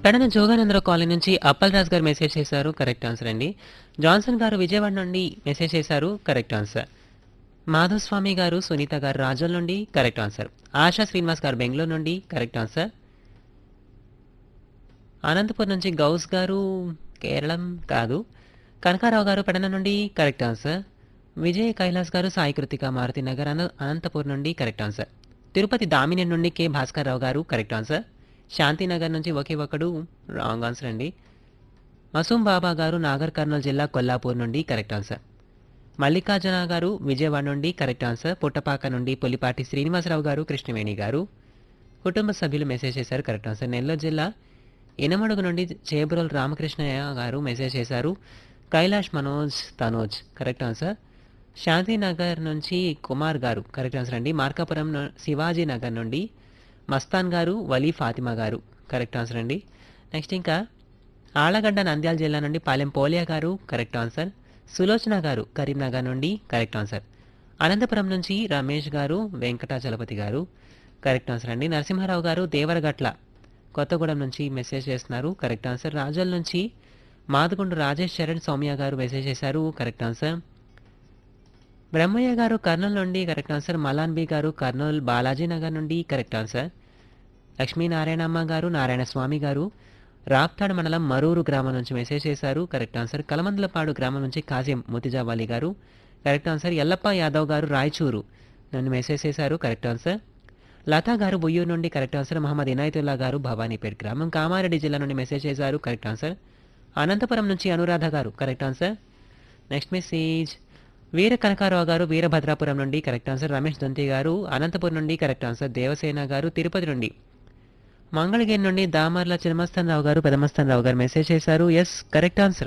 Pedana Jogananda Rao colony నుంచి అప్పల్ రాజ్ గారు message చేశారు కరెక్ట్ ఆన్సర్ అండి జాన్సన్ గారు విజయవాడ నుండి మెసేజ్ చేశారు కరెక్ట్ ఆన్సర్ మాధవస్వామి గారు సునీత గారు రాజోల్ నుండి కరెక్ట్ ఆన్సర్ ఆశా శ్రీనివాస్ గారు బెంగళూరు నుండి కరెక్ట్ ఆన్సర్ అనంతపురం నుంచి గౌస్ గారు కేరళం కాదు కనకారావు గారు పెడన నుండి కరెక్ట్ ఆన్సర్ విజయ్ కైలాస్ గారు సాయి కృతిక మారుతి నగర్ అన అనంతపూర్ నుండి కరెక్ట్ ఆన్సర్ తిరుపతి దామిని నుండి కె భాస్కర్ రావు గారు కరెక్ట్ ఆన్సర్ శాంతినగర్ నుంచి ఒకే ఒకడు రాంగ్ ఆన్సర్ అండి మసూం బాబా గారు నాగర్ కర్నూలు జిల్లా కొల్లాపూర్ నుండి కరెక్ట్ ఆన్సర్ మల్లికార్జున గారు విజయవాడ నుండి కరెక్ట్ ఆన్సర్ పుట్టపాక నుండి పులిపాటి శ్రీనివాసరావు గారు కృష్ణవేణి గారు కుటుంబ సభ్యులు మెసేజ్ చేశారు కరెక్ట్ ఆన్సర్ నెల్లూరు జిల్లా ఇనమడుగు నుండి చేబురల్ రామకృష్ణయ్య గారు మెసేజ్ చేశారు కైలాష్ మనోజ్ తనోజ్ కరెక్ట్ ఆన్సర్ శాంతినగర్ నుంచి కుమార్ గారు కరెక్ట్ ఆన్సర్ అండి మార్కాపురం ను- శివాజీ నగర్ నుండి మస్తాన్ గారు వలీ ఫాతిమా గారు కరెక్ట్ ఆన్సర్ అండి నెక్స్ట్ ఇంకా ఆళ్లగడ్డ నంద్యాల జిల్లా నుండి పాలెం పోలియా గారు కరెక్ట్ ఆన్సర్ సులోచన గారు కరీంనగర్ నుండి కరెక్ట్ ఆన్సర్ అనంతపురం నుంచి రమేష్ గారు వెంకటాచలపతి గారు కరెక్ట్ ఆన్సర్ అండి నరసింహారావు గారు దేవరగట్ల కొత్తగూడెం నుంచి మెసేజ్ చేస్తున్నారు కరెక్ట్ ఆన్సర్ రాజోల్ నుంచి మాదగుండు రాజేష్ చరణ్ సౌమ్య గారు మెసేజ్ చేశారు కరెక్ట్ ఆన్సర్ బ్రహ్మయ్య గారు కర్నూలు నుండి కరెక్ట్ ఆన్సర్ మలాన్ బి గారు కర్నూలు బాలాజీ నగర్ నుండి కరెక్ట్ ఆన్సర్ లక్ష్మీనారాయణమ్మ గారు నారాయణ స్వామి గారు రాప్తాడు మండలం మరూరు గ్రామం నుంచి మెసేజ్ చేశారు కరెక్ట్ ఆన్సర్ కలమందలపాడు గ్రామం నుంచి కాసిం ముతిజావాలి గారు కరెక్ట్ ఆన్సర్ ఎల్లప్ప యాదవ్ గారు రాయచూరు నన్ను మెసేజ్ చేశారు కరెక్ట్ ఆన్సర్ లతా గారు బొయ్యూరు నుండి కరెక్ట్ ఆన్సర్ మహమ్మద్ ఇనాయతుల్లా గారు భవానీపేట్ గ్రామం కామారెడ్డి జిల్లా నుండి మెసేజ్ చేశారు కరెక్ట్ ఆన్సర్ అనంతపురం నుంచి Anuradha garu correct answer next message Veera Kanakarao garu Veerabhadrapuram నుండి కరెక్ట్ ఆన్సర్ రమేష్ దొంతి గారు అనంతపురం నుండి కరెక్ట్ ఆన్సర్ దేవసేన గారు తిరుపతి నుండి మంగళగిరి నుండి దామర్ల చినమస్తన్ రావు గారు పెదమస్తన్ రావు గారు మెసేజ్ చేశారు yes correct answer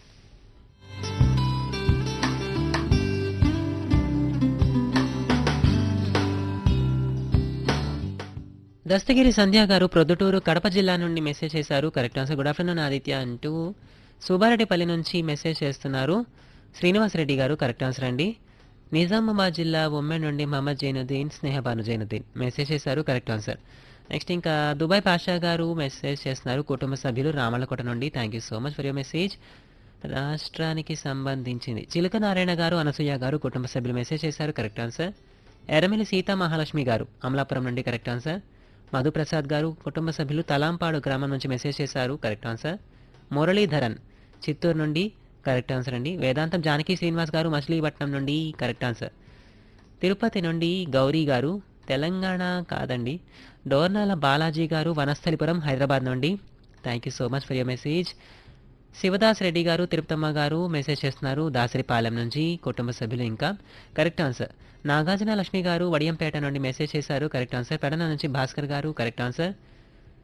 Dastagiri Sandhya garu Proddatur Kadapa జిల్లా నుండి మెసేజ్ చేశారు correct answer good afternoon Aditya అంటూ సుబ్బారెడ్డిపల్లి నుంచి మెసేజ్ చేస్తున్నారు శ్రీనివాసరెడ్డి గారు కరెక్ట్ ఆన్సర్ అండి నిజామాబాద్ జిల్లా ఉమ్మెన్ నుండి మహమ్మద్ జైనుద్దీన్ స్నేహబాను జైనుద్దీన్ మెసేజ్ చేశారు కరెక్ట్ ఆన్సర్ నెక్స్ట్ ఇంకా దుబాయ్ పాషా గారు మెసేజ్ చేస్తున్నారు కుటుంబ సభ్యులు రామలకోట నుండి thank you so much for your message రాష్ట్రానికి సంబంధించింది చిలక నారాయణ గారు అనసూయ గారు కుటుంబ సభ్యులు మెసేజ్ చేశారు కరెక్ట్ ఆన్సర్ ఎర్రమిల్లి సీతా మహాలక్ష్మి గారు అమలాపురం నుండి కరెక్ట్ ఆన్సర్ మధుప్రసాద్ గారు కుటుంబ సభ్యులు తలాంపాడు గ్రామం నుంచి మెసేజ్ చేశారు కరెక్ట్ ఆన్సర్ మురళీధరన్ చిత్తూరు నుండి కరెక్ట్ ఆన్సర్ అండి వేదాంతం జానకి శ్రీనివాస్ గారు మచిలీపట్నం నుండి కరెక్ట్ ఆన్సర్ తిరుపతి నుండి గౌరీ గారు తెలంగాణ కాదండి డోర్నాల బాలాజీ గారు వనస్థలిపురం హైదరాబాద్ నుండి thank you so much for your message Shivadas Reddy garu Tirupatamma గారు మెసేజ్ చేస్తున్నారు దాసరిపాలెం నుంచి కుటుంబ సభ్యులు ఇంకా కరెక్ట్ ఆన్సర్ నాగార్జున లక్ష్మి గారు వడియంపేట నుండి మెసేజ్ చేశారు కరెక్ట్ ఆన్సర్ పెడన నుంచి భాస్కర్ గారు కరెక్ట్ ఆన్సర్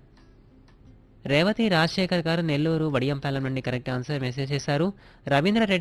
రేవతి రాజశేఖర్ గారు నెల్లూరు వడియంపాలెం నుండి కరెక్ట్ ఆన్సర్ మెసేజ్ చేశారు రవీంద్ర రెడ్డి